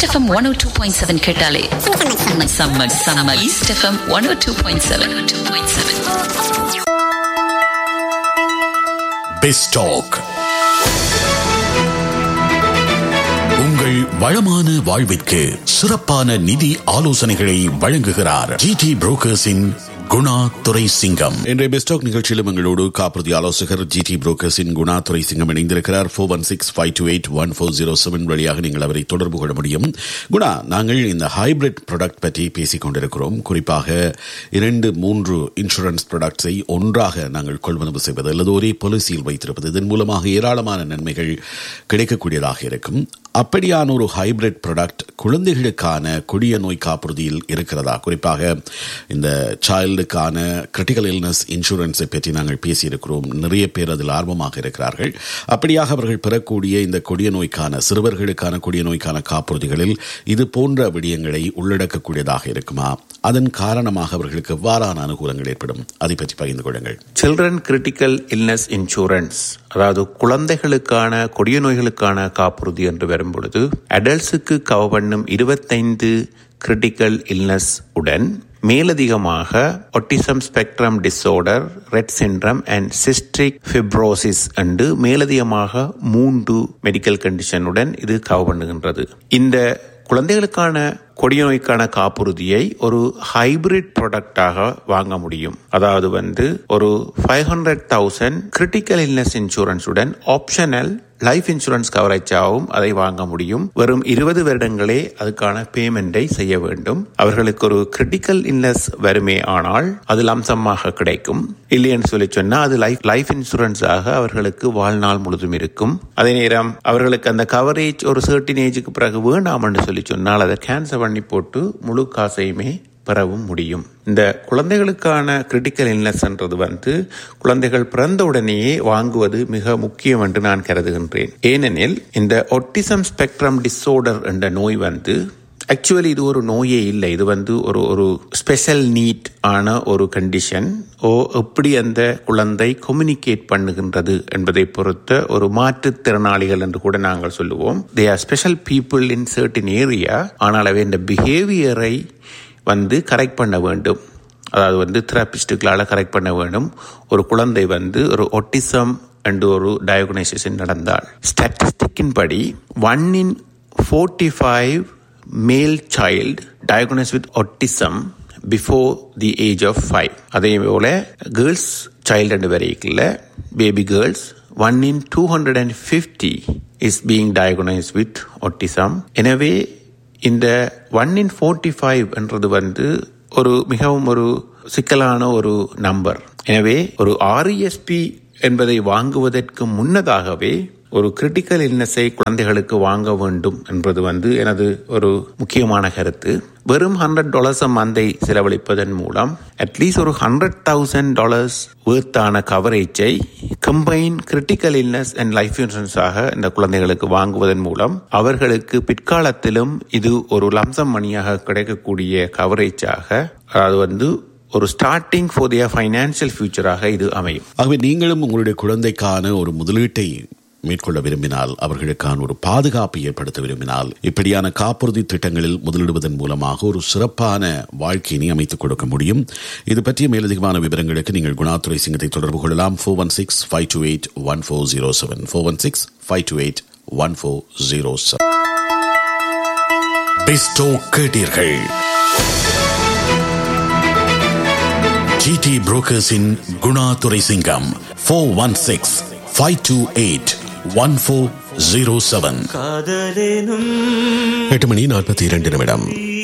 FM one oh two point seven கேட்டாலே summer summer east FM one oh two point seven two point seven பெஸ்டாக் உங்கள் வளமான வாழ்விற்கு சிறப்பான நிதி ஆலோசனைகளை வழங்குகிறார் ஜிடி புரோக்கர்ஸின் குணா துரை சிங்கம் இன்றைய பெஸ்டாக் நிகழ்ச்சியிலும் எங்களோடு காப்புறுதி ஆலோசகர் ஜிடி புரோக்கர்ஸின் குணா துரை சிங்கம் இணைந்திருக்கிறார் four one six five two eight one four zero seven வழியாக நீங்கள் அவரை தொடர்பு கொள்ள முடியும் குணா நாங்கள் இந்த ஹைபிரிட் ப்ராடக்ட் பற்றி பேசிக் கொண்டிருக்கிறோம் குறிப்பாக இரண்டு மூன்று இன்சூரன்ஸ் ப்ராடக்ட்ஸை ஒன்றாக நாங்கள் கொள்வனவு செய்வது அல்லது ஒரே பாலிசியில் வைத்திருப்பது இதன் மூலமாக ஏராளமான நன்மைகள் கிடைக்கக்கூடியதாக இருக்கும் அப்படியான ஒரு ஹைபிரிட் ப்ராடக்ட் குழந்தைகளுக்கான கொடிய நோய் காப்புறுதியில் இருக்கிறதா குறிப்பாக இந்த சைல்டுக்கான கிரிட்டிக்கல் இல்னஸ் இன்சூரன்ஸை பற்றி நாங்கள் பேசியிருக்கிறோம் நிறைய பேர் அதில் ஆர்வமாக இருக்கிறார்கள் அப்படியாக அவர்கள் பெறக்கூடிய இந்த கொடிய நோய்க்கான சிறுவர்களுக்கான கொடிய நோய்க்கான காப்புறுதிகளில் இது போன்ற விடயங்களை உள்ளடக்கக்கூடியதாக இருக்குமா அதன் காரணமாக அவர்களுக்கு எவ்வாறான அனுகூலங்கள் ஏற்படும் அதை பற்றி பகிர்ந்து கொள்ளுங்கள் சில்ட்ரன் கிரிட்டிக்கல் இல்னஸ் இன்சூரன்ஸ் அதாவது குழந்தைகளுக்கான கொடிய நோய்களுக்கான காப்புறுதி என்று வரும் பொழுது அடல்ட்ஸுக்கு கவர் பண்ணும் இருபத்தைந்து கிரிட்டிக்கல் இல்னஸ் உடன் மேலதிகமாக autism spectrum disorder Rett syndrome and cystic fibrosis என்று மேலதிகமாக மூன்று மெடிக்கல் கண்டிஷனுடன் இது கவர் பண்ணுகின்றது இந்த குழந்தைகளுக்கான கொடிய நோய்க்கான காப்புறுதியை ஒரு ஹைபிரிட் ப்ராடக்டாக வாங்க முடியும் அதாவது வந்து ஒரு five hundred thousand critical illness இன்சூரன்ஸுடன் ஆப்ஷனல் லைஃப் இன்சூரன்ஸ் கவரேஜாகவும் அதை வாங்க முடியும் வெறும் இருபது வருடங்களே அதுக்கான பேமெண்டை செய்ய வேண்டும் அவர்களுக்கு ஒரு கிரிட்டிக்கல் இல்னஸ் வருமே ஆனால் அது லம்சமாக கிடைக்கும் இல்லைன்னு சொல்லி சொன்னா அது லைஃப் லைஃப் இன்சூரன்ஸாக அவர்களுக்கு வாழ்நாள் முழுதும் இருக்கும் அதே நேரம் அவர்களுக்கு அந்த கவரேஜ் ஒரு சர்டின் ஏஜுக்கு பிறகு வேண்டாம்னு சொல்லி சொன்னால் அதை கேன்சல் பண்ணி போட்டு முழு காசையுமே பெறவும் முடியும் இந்த குழந்தைகளுக்கான கிரிட்டிக்கல் இல்னஸ்ன்றது வந்து குழந்தைகள் பிறந்த உடனேயே வாங்குவது மிக முக்கியம் என்று நான் கருதுகின்றேன் ஏனெனில் இந்த ஒட்டிசம் ஸ்பெக்ட்ரம் டிஸார்டர் என்ற நோய் வந்து ஆக்சுவலி இது ஒரு நோயே இல்லை இது வந்து ஒரு ஒரு ஸ்பெஷல் நீட் ஆன ஒரு கண்டிஷன் ஓ எப்படி அந்த குழந்தை கம்யூனிகேட் பண்ணுகின்றது என்பதை பொறுத்த ஒரு மாற்றுத்திறனாளிகள் என்று கூட நாங்கள் சொல்லுவோம் they are special people in certain area ஆனால் அவை இந்த பிஹேவியரை வந்து கரெக்ட் பண்ண வேண்டும் அதாவது வந்து தெரபிஸ்டுகளால் கரெக்ட் பண்ண வேண்டும் ஒரு குழந்தை வந்து ஒரு ஒட்டிசம் என்று ஒரு டயக்னைசேஷன் நடந்தால் ஸ்டாட்டிஸ்டிக்கின் படி ஒன் இன் ஃபோர்ட்டி ஃபைவ் மேல் child diagnose with autism before the age of five அதே போல கேர்ள்ஸ் சைல்டு என்று வரைக்கல baby girls one in two hundred and fifty is being diagnose with autism எனவே இந்த ஒன் இன் ஃபோர்ட்டி ஃபைவ் என்றது வந்து ஒரு மிகவும் ஒரு சிக்கலான ஒரு நம்பர் எனவே ஒரு ஆர்இஎஸ்பி என்பதை வாங்குவதற்கு முன்னதாகவே ஒரு கிரிட்டிக்கல் இல்னஸை குழந்தைகளுக்கு வாங்க வேண்டும் என்பது வந்து எனது ஒரு முக்கியமான கருத்து வெறும் ஹண்ட்ரட் டாலர்ஸ் மந்தை செலவழிப்பதன் மூலம் அட்லீஸ்ட் ஒரு ஹண்ட்ரட் தௌசண்ட் டாலர்ஸ் வேர்த்தான கவரேஜை combine critical illness and life இன்சூரன்ஸாக இந்த குழந்தைகளுக்கு வாங்குவதன் மூலம் அவர்களுக்கு பிற்காலத்திலும் இது ஒரு லம்சம் மணியாக கிடைக்கக்கூடிய கவரேஜாக அதாவது வந்து ஒரு ஸ்டார்டிங் ஃபார் தியர் ஃபைனான்சியல் ஃபியூச்சராக இது அமையும் ஆகவே நீங்களும் உங்களுடைய குழந்தைக்கான ஒரு முதலீட்டை மேற்கொள்ள விரும்பினால் அவர்களுக்கான ஒரு பாதுகாப்பை ஏற்படுத்த விரும்பினால் இப்படியான காப்புறுதி திட்டங்களில் முதலிடுவதன் மூலமாக ஒரு சிறப்பான வாழ்க்கையினை அமைத்துக் கொடுக்க முடியும் இது பற்றிய மேலதிகமான விவரங்களுக்கு நீங்கள் குணாத்துறை சிங்கத்தை தொடர்பு கொள்ளலாம் four one six five two eight one four zero seven four one six five two eight one four zero seven பெஸ்டோ கேட்டீர்கள் ஜிடி புரோக்கர்ஸின் Gunadurai Singam four one six five two eight one four zero seven காதலேனும் எட்டு மணி நாற்பத்தி இரண்டு நிமிடம்